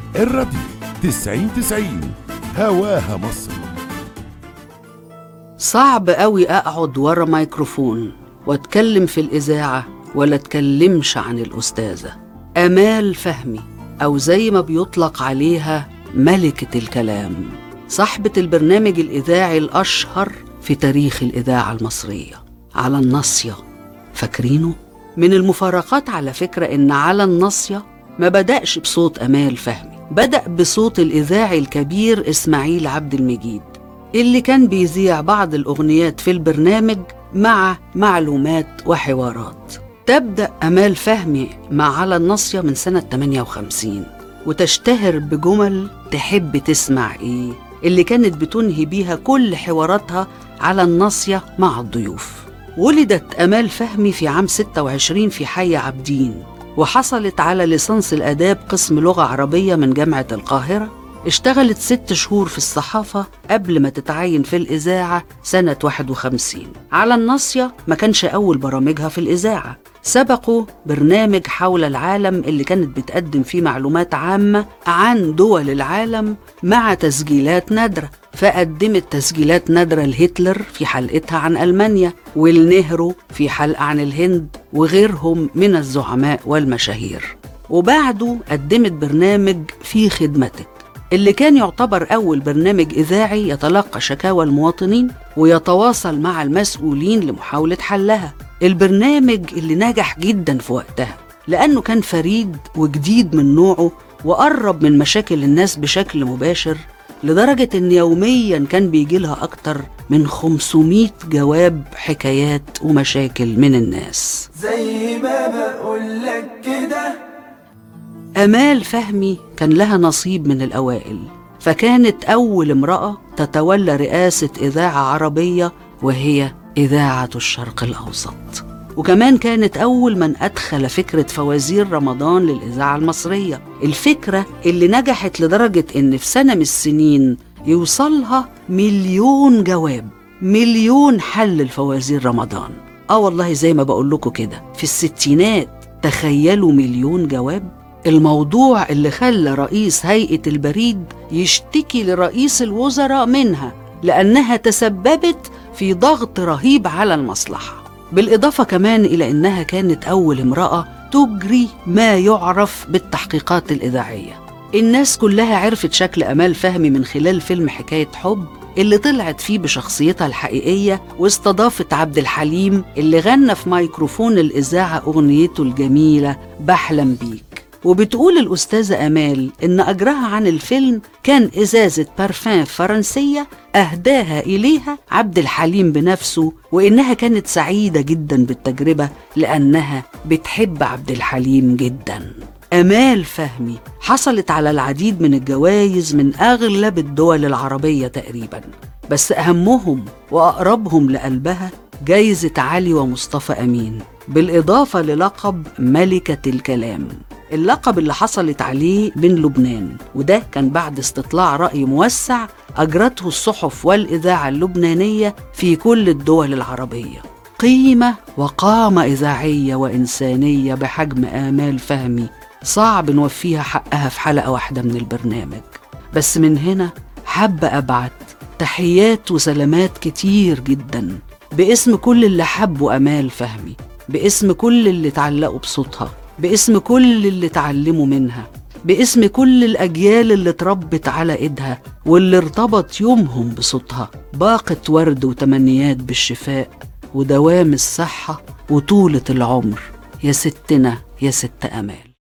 الراديو تسعين تسعين هواها مصر صعب قوي أقعد ورا ميكروفون وأتكلم في الإذاعة ولا أتكلمش عن الأستاذة أمال فهمي أو زي ما بيطلق عليها ملكة الكلام صاحبة البرنامج الإذاعي الأشهر في تاريخ الإذاعة المصرية على الناصية فاكرينه؟ من المفارقات على فكرة إن على الناصية ما بدأش بصوت أمال فهمي بدأ بصوت الإذاعي الكبير إسماعيل عبد المجيد اللي كان بيذيع بعض الأغنيات في البرنامج مع معلومات وحوارات تبدأ أمال فهمي مع على الناصية من سنة 58 وتشتهر بجمل تحب تسمع إيه اللي كانت بتنهي بيها كل حواراتها على الناصية مع الضيوف ولدت أمال فهمي في عام 26 في حي عابدين وحصلت على ليسانس الآداب قسم لغة عربية من جامعة القاهرة اشتغلت ست شهور في الصحافة قبل ما تتعين في الإذاعة سنة 51 على الناصية ما كانش أول برامجها في الإذاعة سبقوا برنامج حول العالم اللي كانت بتقدم فيه معلومات عامة عن دول العالم مع تسجيلات نادرة فقدمت تسجيلات نادرة لهتلر في حلقتها عن ألمانيا والنهرو في حلقة عن الهند وغيرهم من الزعماء والمشاهير وبعده قدمت برنامج في خدمتك اللي كان يعتبر أول برنامج إذاعي يتلقى شكاوى المواطنين ويتواصل مع المسؤولين لمحاولة حلها البرنامج اللي نجح جدا في وقتها لأنه كان فريد وجديد من نوعه وقرب من مشاكل الناس بشكل مباشر لدرجة إن يوميا كان بيجي لها أكتر من 500 جواب حكايات ومشاكل من الناس زي ما بقولك كده أمال فهمي كان لها نصيب من الأوائل فكانت أول امرأة تتولى رئاسة إذاعة عربية وهي إذاعة الشرق الأوسط وكمان كانت أول من أدخل فكرة فوازير رمضان للإذاعة المصرية الفكرة اللي نجحت لدرجة إن في سنة من السنين يوصلها مليون جواب مليون حل لفوازير رمضان آه والله زي ما بقول لكم كده في الستينات تخيلوا مليون جواب الموضوع اللي خلى رئيس هيئة البريد يشتكي لرئيس الوزراء منها لأنها تسببت في ضغط رهيب على المصلحة بالإضافة كمان إلى أنها كانت أول امرأة تجري ما يعرف بالتحقيقات الإذاعية الناس كلها عرفت شكل أمال فهمي من خلال فيلم حكاية حب اللي طلعت فيه بشخصيتها الحقيقية واستضافت عبد الحليم اللي غنى في ميكروفون الإذاعة أغنيته الجميلة بحلم بيك وبتقول الأستاذة أمال إن أجرها عن الفيلم كان إزازة بارفان فرنسية أهداها إليها عبد الحليم بنفسه وإنها كانت سعيدة جدا بالتجربة لأنها بتحب عبد الحليم جدا أمال فهمي حصلت على العديد من الجوائز من أغلب الدول العربية تقريبا بس أهمهم وأقربهم لقلبها جايزة علي ومصطفى أمين بالإضافة للقب ملكة الكلام اللقب اللي حصلت عليه من لبنان وده كان بعد استطلاع رأي موسع أجرته الصحف والإذاعة اللبنانية في كل الدول العربية قيمة وقامة إذاعية وإنسانية بحجم آمال فهمي صعب نوفيها حقها في حلقة واحدة من البرنامج بس من هنا حابة أبعت تحيات وسلامات كتير جدا باسم كل اللي حبوا أمال فهمي باسم كل اللي اتعلقوا بصوتها باسم كل اللي اتعلموا منها باسم كل الأجيال اللي اتربت على إيدها واللي ارتبط يومهم بصوتها باقة ورد وتمنيات بالشفاء ودوام الصحة وطولة العمر يا ستنا يا ست أمال